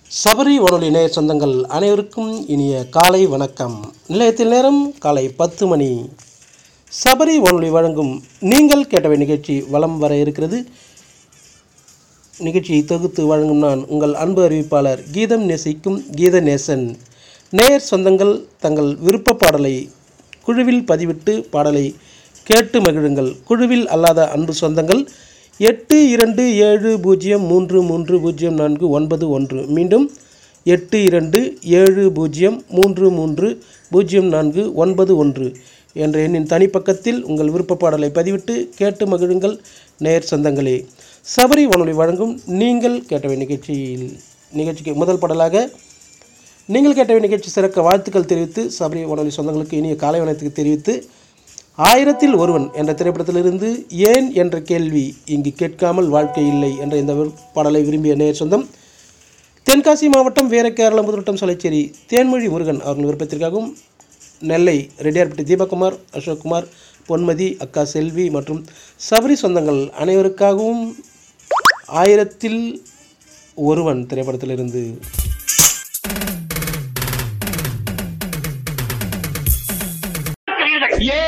சபரி வானொலி நேய சொந்தங்கள் அனைவருக்கும் இனிய காலை வணக்கம் நிலையத்தில் நேரம் காலை பத்து மணி சபரி வானொலி வழங்கும் நீங்கள் கேட்டவை நிகழ்ச்சி வலம் வர இருக்கிறது நிகழ்ச்சியை தொகுத்து வழங்கும் நான் உங்கள் அன்பு அறிவிப்பாளர் கீதம் நேசிக்கும் கீத நேசன் நேயர் சொந்தங்கள் தங்கள் விருப்ப பாடலை குழுவில் பதிவிட்டு பாடலை கேட்டு மகிழுங்கள் குழுவில் அல்லாத அன்பு சொந்தங்கள் எட்டு இரண்டு ஏழு பூஜ்ஜியம் மூன்று மூன்று பூஜ்ஜியம் நான்கு ஒன்பது ஒன்று மீண்டும் எட்டு இரண்டு ஏழு பூஜ்ஜியம் மூன்று மூன்று பூஜ்ஜியம் நான்கு ஒன்பது ஒன்று என்ற எண்ணின் தனிப்பக்கத்தில் உங்கள் விருப்ப பாடலை பதிவிட்டு கேட்டு மகிழுங்கள் நேயர் சொந்தங்களே சபரி வானொலி வழங்கும் நீங்கள் கேட்டவை நிகழ்ச்சியில் நிகழ்ச்சிக்கு முதல் பாடலாக நீங்கள் கேட்டவை நிகழ்ச்சி சிறக்க வாழ்த்துக்கள் தெரிவித்து சபரி வானொலி சொந்தங்களுக்கு இனிய காலை வணக்கத்துக்கு தெரிவித்து ஆயிரத்தில் ஒருவன் என்ற திரைப்படத்திலிருந்து ஏன் என்ற கேள்வி இங்கு கேட்காமல் வாழ்க்கை இல்லை என்ற இந்த பாடலை விரும்பிய நேர் சொந்தம் தென்காசி மாவட்டம் வீர கேரள முதல்வட்டம் சலைச்சேரி தேன்மொழி முருகன் அவர்கள் விருப்பத்திற்காகவும் நெல்லை ரெட்டியார்பட்டி தீபகுமார் அசோக்குமார் பொன்மதி அக்கா செல்வி மற்றும் சபரி சொந்தங்கள் அனைவருக்காகவும் ஆயிரத்தில் ஒருவன் திரைப்படத்திலிருந்து